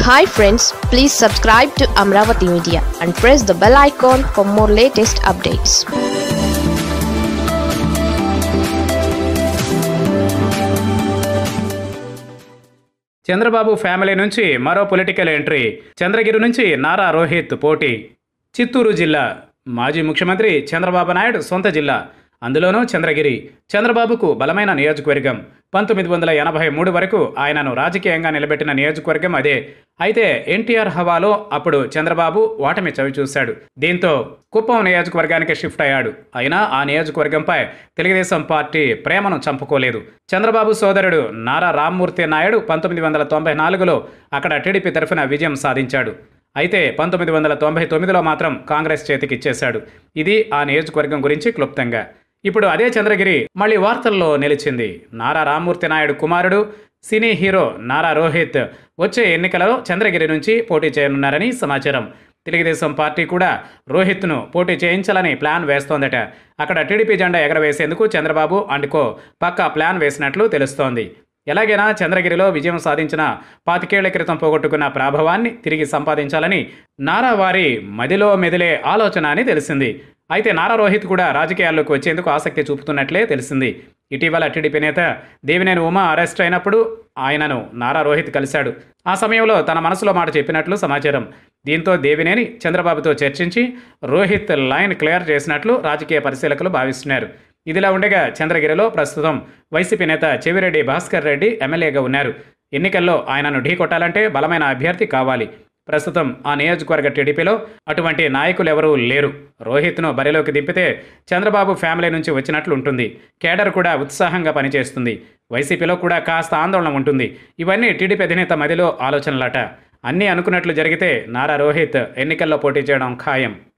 hi friends please subscribe to Amaravati media and press the bell icon for more latest updates Chandrababu family నుంచి మరో political entry Chandragiri నుంచి నారా రోహిత్ పోటీ చిత్తూరు జిల్లా మాజీ ముఖ్యమంత్రి చంద్రబాబు నాయుడు సొంత జిల్లా అందులోనూ చంద్రగిరి చంద్రబాబుకు బలమైన నియోజకవర్గం పంతొమ్మిది వందల ఎనభై మూడు వరకు ఆయనను రాజకీయంగా నిలబెట్టిన నియోజకవర్గం అదే అయితే ఎన్టీఆర్ హవాలో అప్పుడు చంద్రబాబు ఓటమి చవి చూశాడు దీంతో కుప్పం నియోజకవర్గానికి షిఫ్ట్ అయ్యాడు అయినా ఆ నియోజకవర్గంపై తెలుగుదేశం పార్టీ ప్రేమను చంపుకోలేదు చంద్రబాబు సోదరుడు నారా రామ్మూర్తి నాయుడు పంతొమ్మిది వందల తొంభై నాలుగులో అక్కడ టీడీపీ తరఫున విజయం సాధించాడు అయితే పంతొమ్మిది వందల తొంభై తొమ్మిదిలో మాత్రం కాంగ్రెస్ చేతికి ఇచ్చేశాడు ఇది ఆ నియోజకవర్గం గురించి క్లుప్తంగా ఇప్పుడు అదే చంద్రగిరి మళ్ళీ వార్తల్లో నిలిచింది నారా రామ్మూర్తి నాయుడు కుమారుడు సినీ హీరో నారా రోహిత్ వచ్చే ఎన్నికలలో చంద్రగిరి నుంచి పోటీ చేయనున్నారని సమాచారం తెలుగుదేశం పార్టీ కూడా రోహిత్ను పోటీ చేయించాలని ప్లాన్ వేస్తోందట అక్కడ టీడీపీ జెండా ఎగరవేసేందుకు చంద్రబాబు అండుకో పక్కా ప్లాన్ వేసినట్లు తెలుస్తోంది ఎలాగైనా చంద్రగిరిలో విజయం సాధించిన పాతికేళ్ల క్రితం పోగొట్టుకున్న ప్రాభవాన్ని తిరిగి సంపాదించాలని నారా వారి మదిలో మెదిలే ఆలోచన అని తెలిసింది అయితే నారా రోహిత్ కూడా రాజకీయాల్లోకి వచ్చేందుకు ఆసక్తి చూపుతున్నట్లే తెలిసింది ఇటీవల టీడీపీ నేత దేవినేని ఉమా అరెస్ట్ అయినప్పుడు ఆయనను నారా రోహిత్ కలిశాడు ఆ సమయంలో తన మనసులో మాట చెప్పినట్లు సమాచారం దీంతో దేవినేని చంద్రబాబుతో చర్చించి రోహిత్ లైన్ క్లియర్ చేసినట్లు రాజకీయ పరిశీలకులు భావిస్తున్నారు ఇదిలా ఉండగా చంద్రగిరిలో ప్రస్తుతం వైసీపీ నేత చెవిరెడ్డి భాస్కర్ రెడ్డి ఎమ్మెల్యేగా ఉన్నారు ఎన్నికల్లో ఆయనను ఢీకొట్టాలంటే బలమైన అభ్యర్థి కావాలి ప్రస్తుతం ఆ నియోజకవర్గ టీడీపీలో అటువంటి నాయకులు ఎవరూ లేరు రోహిత్ను బరిలోకి దింపితే చంద్రబాబు ఫ్యామిలీ నుంచి వచ్చినట్లు ఉంటుంది కేడర్ కూడా ఉత్సాహంగా పనిచేస్తుంది వైసీపీలో కూడా కాస్త ఆందోళన ఉంటుంది ఇవన్నీ టీడీపీ అధినేత మదిలో ఆలోచనలట అన్నీ అనుకున్నట్లు జరిగితే నారా రోహిత్ ఎన్నికల్లో పోటీ చేయడం ఖాయం